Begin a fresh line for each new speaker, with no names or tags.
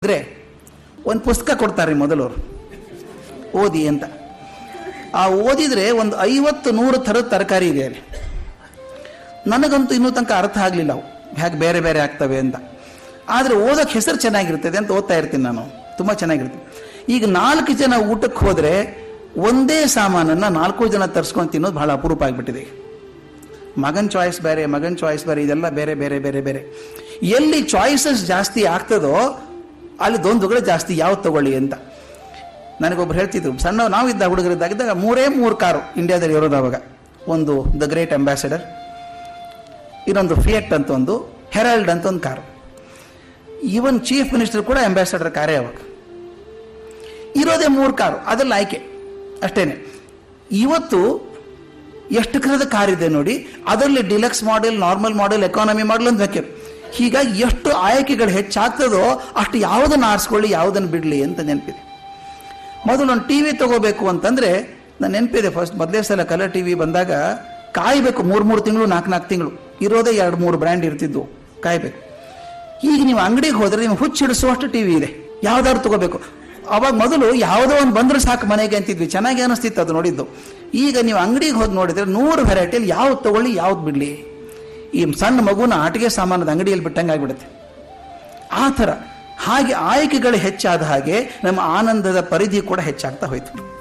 ಇದ್ರೆ ಒಂದು ಪುಸ್ತಕ ಕೊಡ್ತಾರೆ ಮೊದಲು ಅವ್ರು ಓದಿ ಅಂತ ಆ ಓದಿದ್ರೆ ಒಂದು ಐವತ್ತು ನೂರು ಥರದ ತರಕಾರಿ ಇದೆ ಅಲ್ಲಿ ನನಗಂತೂ ಇನ್ನೂ ತನಕ ಅರ್ಥ ಆಗಲಿಲ್ಲ ಅವು ಹೇಗೆ ಬೇರೆ ಬೇರೆ ಆಗ್ತವೆ ಅಂತ ಆದರೆ ಓದೋಕೆ ಹೆಸರು ಚೆನ್ನಾಗಿರ್ತದೆ ಅಂತ ಓದ್ತಾ ಇರ್ತೀನಿ ನಾನು ತುಂಬ ಚೆನ್ನಾಗಿರುತ್ತೆ ಈಗ ನಾಲ್ಕು ಜನ ಊಟಕ್ಕೆ ಹೋದರೆ ಒಂದೇ ಸಾಮಾನನ್ನ ನಾಲ್ಕು ಜನ ತರಿಸ್ಕೊಂಡು ತಿನ್ನೋದು ಬಹಳ ಅಪರೂಪ ಆಗಿಬಿಟ್ಟಿದೆ ಮಗನ್ ಚಾಯ್ಸ್ ಬೇರೆ ಮಗನ್ ಚಾಯ್ಸ್ ಬೇರೆ ಇದೆಲ್ಲ ಬೇರೆ ಬೇರೆ ಬೇರೆ ಬೇರೆ ಎಲ್ಲಿ ಚಾಯ್ಸಸ್ ಜಾಸ್ತಿ ಆಗ್ತದೋ ಅಲ್ಲಿ ದ್ವಂದ್ವಗಳು ಜಾಸ್ತಿ ಯಾವ್ದು ತಗೊಳ್ಳಿ ಅಂತ ನನಗೊಬ್ರು ಹೇಳ್ತಿದ್ರು ಸಣ್ಣ ನಾವಿದ್ದ ಹುಡುಗರಿದ್ದಾಗಿದ್ದಾಗ ಮೂರೇ ಮೂರು ಕಾರು ಇಂಡಿಯಾದಲ್ಲಿ ಇರೋದು ಅವಾಗ ಒಂದು ದ ಗ್ರೇಟ್ ಅಂಬಾಸಿಡರ್ ಇನ್ನೊಂದು ಫಿಯಟ್ ಅಂತ ಒಂದು ಹೆರಾಲ್ಡ್ ಅಂತ ಒಂದು ಕಾರು ಈವನ್ ಚೀಫ್ ಮಿನಿಸ್ಟರ್ ಕೂಡ ಅಂಬಾಸಿಡರ್ ಕಾರೇ ಅವಾಗ ಇರೋದೇ ಮೂರು ಕಾರು ಅದೆಲ್ಲ ಆಯ್ಕೆ ಅಷ್ಟೇನೆ ಇವತ್ತು ಎಷ್ಟು ಕರದ ಕಾರ್ ಇದೆ ನೋಡಿ ಅದರಲ್ಲಿ deluxe model normal model economy model ಅಂತ ಬೇಕೆ ಹೀಗಾಗಿ ಎಷ್ಟು ಆಯ್ಕೆಗಳು ಹೆಚ್ಚಾಗ್ತದೋ ಅಷ್ಟು ಯಾವುದನ್ನು ಆರಿಸ್ಕೊಳ್ಳಿ ಯಾವುದನ್ನು ಬಿಡಲಿ ಅಂತ ನೆನಪಿದೆ ಮೊದಲು ಒಂದು ಟಿ ವಿ ತಗೋಬೇಕು ಅಂತಂದ್ರೆ ನಾನು ನೆನಪಿದೆ ಫಸ್ಟ್ ಮೊದಲೇ ಸಲ ಕಲರ್ ಟಿ ವಿ ಬಂದಾಗ ಕಾಯಬೇಕು ಮೂರು ಮೂರು ತಿಂಗಳು ನಾಲ್ಕು ನಾಲ್ಕು ತಿಂಗಳು ಇರೋದೇ ಎರಡು ಮೂರು ಬ್ರ್ಯಾಂಡ್ ಇರ್ತಿದ್ವು ಕಾಯಬೇಕು ಈಗ ನೀವು ಅಂಗಡಿಗೆ ಹೋದ್ರೆ ನೀವು ಹುಚ್ಚಿಡಿಸುವಷ್ಟು ಟಿ ವಿ ಇದೆ ಯಾವ್ದಾದ್ರು ತಗೋಬೇಕು ಅವಾಗ ಮೊದಲು ಯಾವುದೋ ಒಂದು ಬಂದ್ರೆ ಸಾಕು ಮನೆಗೆ ಅಂತಿದ್ವಿ ಚೆನ್ನಾಗಿ ಅನಿಸ್ತಿತ್ತು ಅದು ನೋಡಿದ್ದು ಈಗ ನೀವು ಅಂಗಡಿಗೆ ಹೋಗಿ ನೋಡಿದ್ರೆ ನೂರು ವೆರೈಟಿಯಲ್ಲಿ ಯಾವ್ದು ತಗೊಳ್ಳಿ ಯಾವ್ದು ಬಿಡಲಿ ಈ ಸಣ್ಣ ಮಗುನ ಆಟಿಕೆ ಸಾಮಾನದ ಅಂಗಡಿಯಲ್ಲಿ ಬಿಟ್ಟಂಗೆ ಆಗ್ಬಿಡುತ್ತೆ ಆ ಥರ ಹಾಗೆ ಆಯ್ಕೆಗಳು ಹೆಚ್ಚಾದ ಹಾಗೆ ನಮ್ಮ ಆನಂದದ ಪರಿಧಿ ಕೂಡ ಹೆಚ್ಚಾಗ್ತಾ ಹೋಯ್ತು